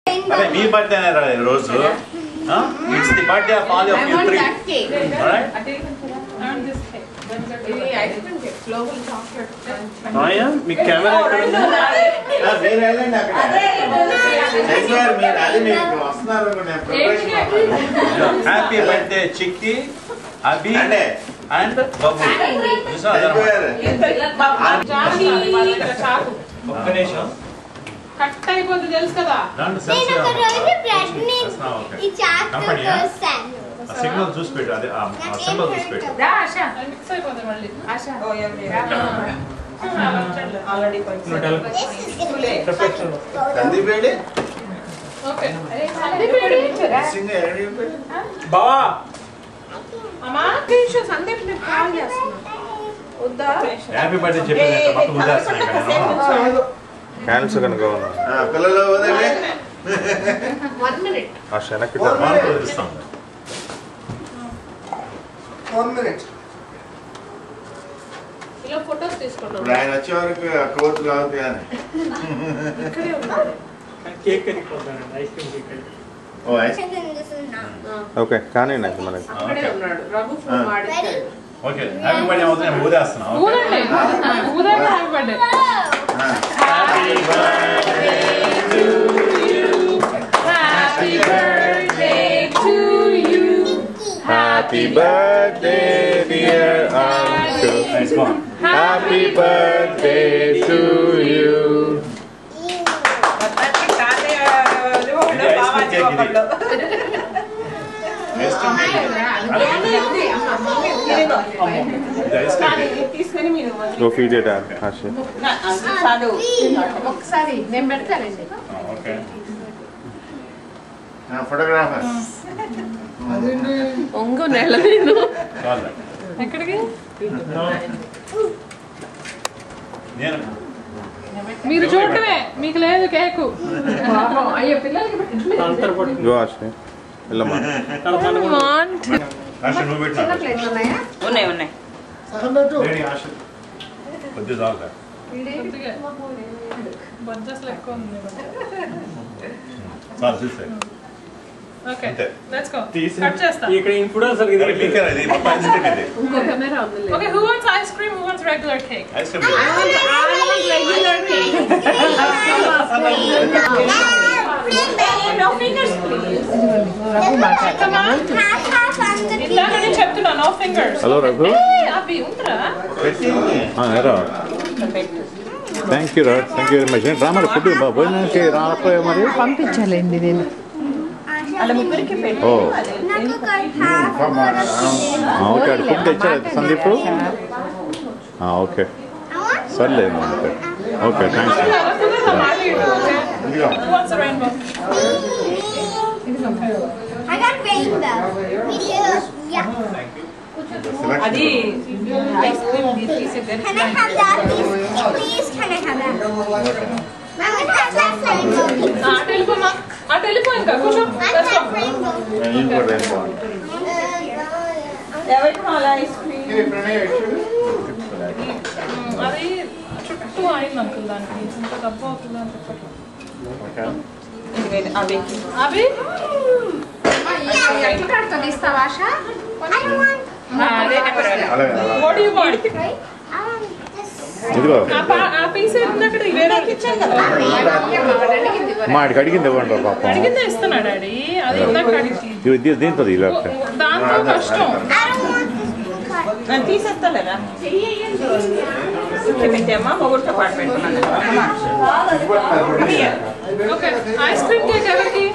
అదే మీ బర్త్డే రోజు it's the birthday of all of you three మీ కెమెరా ఎక్కడ ఉంది మీరు వెళ్ళండి అక్కడ శనివారం మీరు అది మీకు వస్తున్నారు అనుకున్నా ప్రిపరేషన్ హ్యాపీ బర్త్డే చిక్కి అభి అంటే అండ్ బాబు చూసావా అదన్నమాట. చాకు ఒక్క నిమిషం కట్ అయిపోతుంది తెలుసు కదా దాంట్లో నేను సెన్స్ ఒక రోజు ప్రెగ్నెంట్ ఓకే ఈ చాక్ కంపెనీయా? వస్తాను ఆ సిగ్నల్ చూసి పెట్టు అదే ఆ సింబల్ చూసి పెట్టు అది మిక్స్ అయిపోతుంది మళ్ళీ సందీప్ రెడ్డి ఓకే సింగ్ ఎక్కడ చెప్పాడు? బావా అమ్మా సందీప్ నేను కాల్ చేస్తున్నా వద్దా హ్యాపీ బర్త్డే చెప్పేది మొత్తం వదిలేస్తున్నాయి కదా క్యాన్సర్ కనుక ఆ, పిల్లలు వదండి వన్ మినిట్ ఆ శనక్కి మార్పు వదిలిస్తాం వన్ మినిట్ ఇలా ఫొటోస్ తీసుకున్నాం ఇప్పుడు ఆయన వచ్చే వరకు ఆ కోర్టు కావద్దు కానీ ఇక్కడే ఉన్నాడు కేక్ కనిపోతాను ఐస్ క్రీమ్ కేక్ ఓ ఐస్ ఓకే కానీ నాకు మనకి అక్కడే ఉన్నాడు రఘు ఫోన్ మాట్లాడాడు ఓకే హ్యాపీ బర్త్డే అవుతుంది నేను ఊదేస్తున్నా ఓకే ఊదండి ఊదండి happy birthday happy birthday to you happy birthday dear uncle nice one happy birthday to you ఇది ఐస్ క్రీమ్ తీసుకొని మీరు గో ఫీడ్ ఇట్ ఆశ ఒకసారి నేను పెడతానండి ఓకే ఫోటోగ్రాఫర్ ఒంగు నెల నేను చాలు ఎక్కడికి నేను మీరు చూడటమే మీకు లేదు కేకు అయ్యో పిల్లలకి అంతర్ పట్టు గో ఆశ వెళ్ళమ్మా ఆశ నువ్వు పెట్టినా ప్లేట్లు ఉన్నాయా ఉన్నాయి ఉన్నాయి లేడీ ఆశ కొద్ది చాలు బజ్జస్ లెక్క ఉంది చాలు చూస్తే ఓకే అంతే. లెట్స్ గో తీసి కట్ చేస్తా ఇక్కడ ఇన్ఫ్లుయెన్సర్ ఇది అది పీకర్ అది మొత్తం ఐస్ క్రీమ్ ఇది ఇంకో కెమెరా ఉంది okay who wants ice cream who wants regular cake ice cream regular cake no fingers please ఇట్లాగని చెప్తున్నా నో ఫింగర్స్ హలో రఘు అవి ఉంటరా పెట్టింది ఎరా థ్యాంక్ యూ రా థ్యాంక్ యూ వెరీ మచ్ డ్రామాలు ఫుడ్ భోజనానికి రాకపోయా మరి పంపించాలండి నేను వాళ్ళ ముగ్గురికి పెట్టి ఓ నాకు ఒక half ఆ, ఓకే అటు ఫుడ్ తెచ్చారు సందీప్ ఆ, ఓకే సర్లే ఓకే ఓకే థ్యాంక్స్ ఇదిగో rainbow I got rainbow. Me too. Yeah. అది సెలెక్షన్ ఐస్ క్రీమ్ తీసేద్దాం Can I have that, please? Please, can I have that? Mama, that's that rainbow. అటు వెళ్ళిపోమా అటు వెళ్ళిపో ఇంకా కూర్చో That's that rainbow. నేను కూడా రేపు ఎవరికి వాళ్ళ ఐస్ క్రీమ్ అది చుట్టూ అయింది అంకుల్ దానికి ఇంకా డబ్బు అవుతుంది అని చెప్పట్లేదు ఇదిగో అవి అవి ఎట్లా కడుతుంది ఇస్తావా ఆశ I don't want. అదే పర్వాలేదు అలాగే అలాగే what you want I want this. ఇదిగో ఆ పా- ఆ పీస్ ఉంది అక్కడ వేరే ఇచ్చాను కదా మా ఆడికి అడిగింది ఇవ్వండి రా పాపం అడిగిందే ఇస్తున్నా డాడీ అది ఇందాక అడిగి ఇది దీ- దీంతో ఇలా దాంతో కష్టం I don't want this cut. నేను తీసేస్తాలేరా పెట్టామా మొగుడితో పాటు పెట్టుకున్నాను ఓకే ఐస్ క్రీమ్ కేక్ ఎవరికి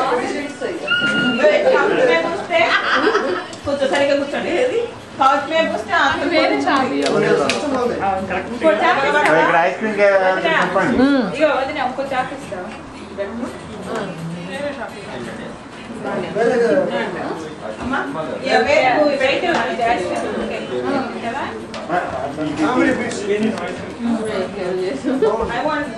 కొంచెం సరిగ్గా కూర్చోండి కౌచ్ మీద కూర్చొని ఆకులు వేరే చాబీ ఇంకో చాకు ఇవ్వరా? ఇక్కడ ఐస్ క్రీమ్ చెప్పండి ఇగో వదిన ఇంకో చాకు ఇస్తావా? వేరే షాపీ అమ్మా ఇక వేరే నువ్వు వెయిట్ ఇది ఐస్ క్రీమ్ ఓకే. కదా? I want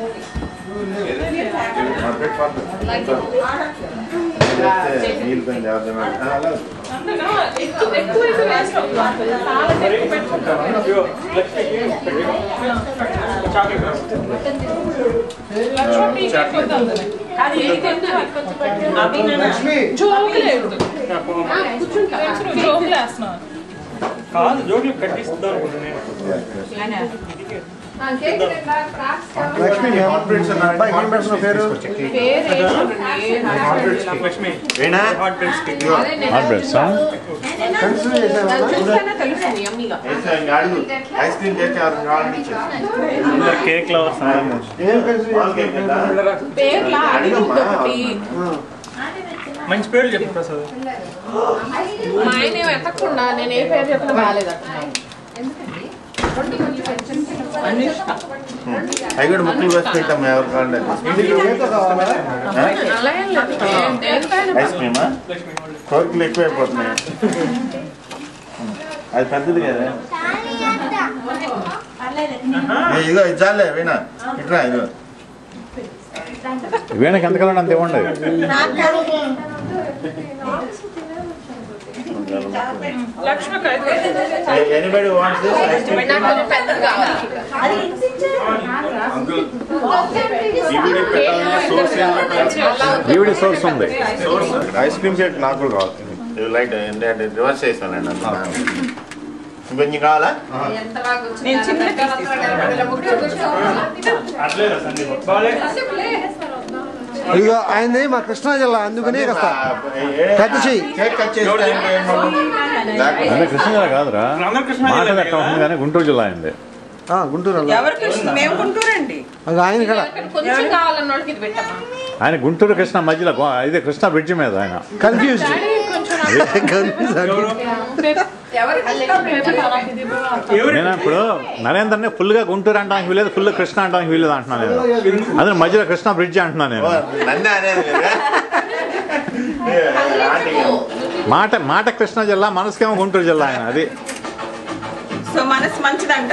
నీళ్ళు కొంచెం చేద్దాం అలాగే అందులో ఎక్కువ ఎక్కువ అయితే వేస్ట్ అవుతుంది చాలా ఎక్కువ పెట్టుకుంటాం చాక్లెట్ లక్ష్మణ్ టీ కేక్ వద్దు అందులో అది ఇది తింటుంది. అవి నాన్న. జోకులేదు జోకులు వేస్తున్నాను కాదు జోకులు కట్టిస్తుందాం అనుకుంటున్నాను లక్ష్మి అబ్బాయి ఏం పెడుతున్నావు పేరు లక్ష్మి వేణా హాట్ డ్రింక్స్ కి హాట్ బ్రెడ్స్ కన్సిడర్ చేసావా తెలుస్తుంది యమ్మీగా అడుగు ఐస్ క్రీమ్ చేసి ఎవరికి కావాలని ఇచ్చేసి. కేక్ లవర్స్ ఏం కన్సిడర్ స్మాల్ కేక్ కదా? పేర్లా అడిగమ్మా. ఒకటి మంచి పేర్లు చెప్పు ప్రసాద్ మా ఆయన ఏం ఎత్తకుండా నేను ఏ పేరు చెప్పినా బాగాలేదు అనుష్క అవి కూడా ముక్కలు వేసి పెట్టాము ఎవరు కావాలంటే అలా ఏం లేదు దేనికైనా ఐస్ క్రీమా కోరికలు ఎక్కువైపోతున్నాయి అది పెద్దది కదా ఏ, ఇదిగో ఇది చాలే వీణా ఇట్రా ఇదిగో వీణకి ఎంతకాలం అంత ఇవ్వండి లక్ష్మక anybody wants this ice cream నాకు కొంచెం పెద్దది కావాలి అంకుల్ ఈవిడే పెట్టాలంటే సోర్స్ ఏం పెట్టాలి ఈవిడి సోర్స్ ఉంది సోర్స్ ఐస్ క్రీమ్ సెట్ నాకు కూడా కావాలి ఇది లైట్ అంటే రివర్స్ చేస్తానండి అందుకు ఇంకొంచెం కావాలా నేను చిన్న బాలే ఇదిగో ఆయనది మా కృష్ణా జిల్లా అందుకనే కస్తా పెద్ద చెయ్యి. కేక్ కట్ చేసి అదే కృష్ణ జిల్లా కాదురా అందరూ కృష్ణ మాట జిల్లా ఎక్కడ ఉంటుంది కానీ గుంటూరు జిల్లా అయింది ఆ, గుంటూరు అలా. ఎవరు కృష్ణ మేము గుంటూరండి అది ఆయన కూడా కొంచెం కావాలన్న వాళ్ళకి ఇది పెట్టమ్మా ఆయన గుంటూరు కృష్ణ మధ్యలో గో- ఇది కృష్ణ బ్రిడ్జి మీద ఆయన కన్ఫ్యూజ్ ఎవరు నేను ఇప్పుడు నరేందర్ని ఫుల్ గా గుంటూరు అంటానికి వీలేదు ఫుల్ కృష్ణ అంటానికి వీలేదు అంటున్నాను నేను అదే మధ్యలో కృష్ణ బ్రిడ్జి అంటున్నాను నేను నన్నే అనేది కదా ఏ, ఆంటీకి. మాట మాట కృష్ణ జిల్లా మనసుకేమో గుంటూరు జిల్లా ఆయన అది సో మనసు మంచిదంట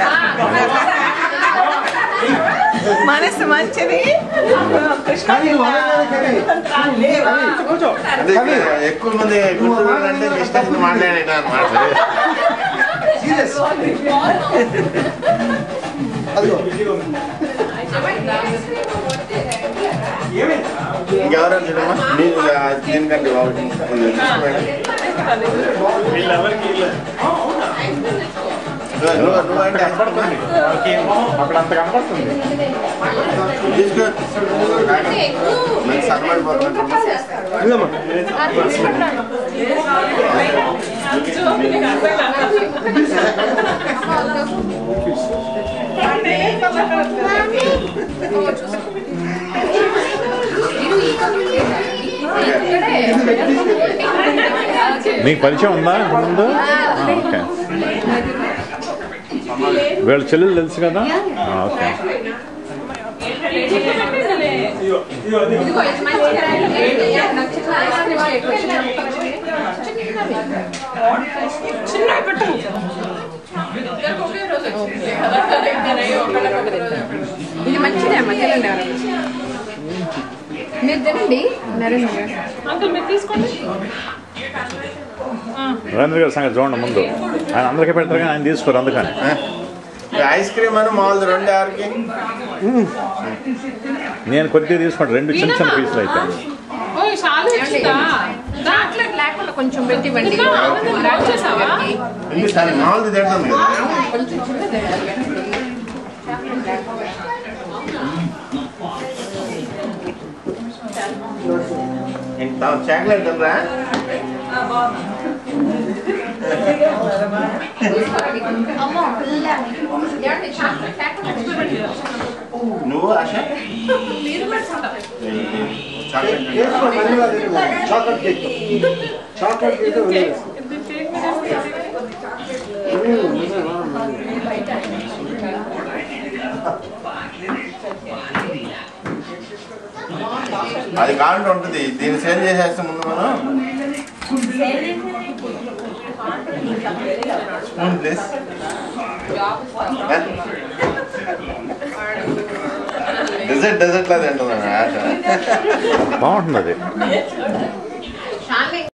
మనసు మంచిది కృష్ణ అదే ఎక్కువ మంది గుంటూరు వాళ్ళు అంటే డిస్టెన్స్ మాట్లాడేట అనమాట అదిగో ఇంకెవరో చూడమ్మా నీకు ఆ, దీనికంటే ఒకటి ఉంది. వీళ్ళెవరికి వీళ్ళ నువ్వు- నువ్వు- నువ్వంటే అక్కడ అంత కనపడుతుంది తీసుకో. నాకు సన్నబడిపోతున్నట్టు ఇదిగోమ్మా. నీకు పరిచయం ఉందా ఇంతకుముందు ఆ, ఓకే వీళ్ళ చెల్లెలు తెలుసు కదా ఆ, ఓకే ఇదిగో ఇదిగో ఇదిగో. ఇది మంచిదే అమ్మ తినండి మీరు తినండి నరేంద్ర అంకుల్ మీరు తీసుకోండి నరేంద్ర గారి సంగతి చూడండి ముందు ఆయన అందరికీ పెడతారు కానీ ఆయన తీసుకోరు అందుకని ఈ ఐస్ క్రీమ్ అని మామూలు రెండు ఆరుకి నేను కొద్దిగా తీసుకుంటాను రెండు చిన్న చిన్న పీసులు అయితే ఓ చాలా వచ్చిందా దాంట్లో లేకుండా కొంచెం పెట్టి ఇవ్వండి వచ్చేసావా ఇది సరే మామూలు తింటుంది కదా కొంచెం చిన్నది ఇంత చాక్లెట్ ఉందా నువ్వు ఆశ చాక్లెట్ వేసుకో, మధ్యలో తిరుగు. చాక్లెట్ కేక్ చాక్లెట్ కేక్ వదిలేసి. అది కావాలంటే ఉంటుంది దీన్ని సేల్ చేసేస్తే ముందు మనం స్పూన్ ప్లీజ్ డెజర్ట్ డెజర్ట్ లా తింటుంది ఆశ బాగుంటుంది అది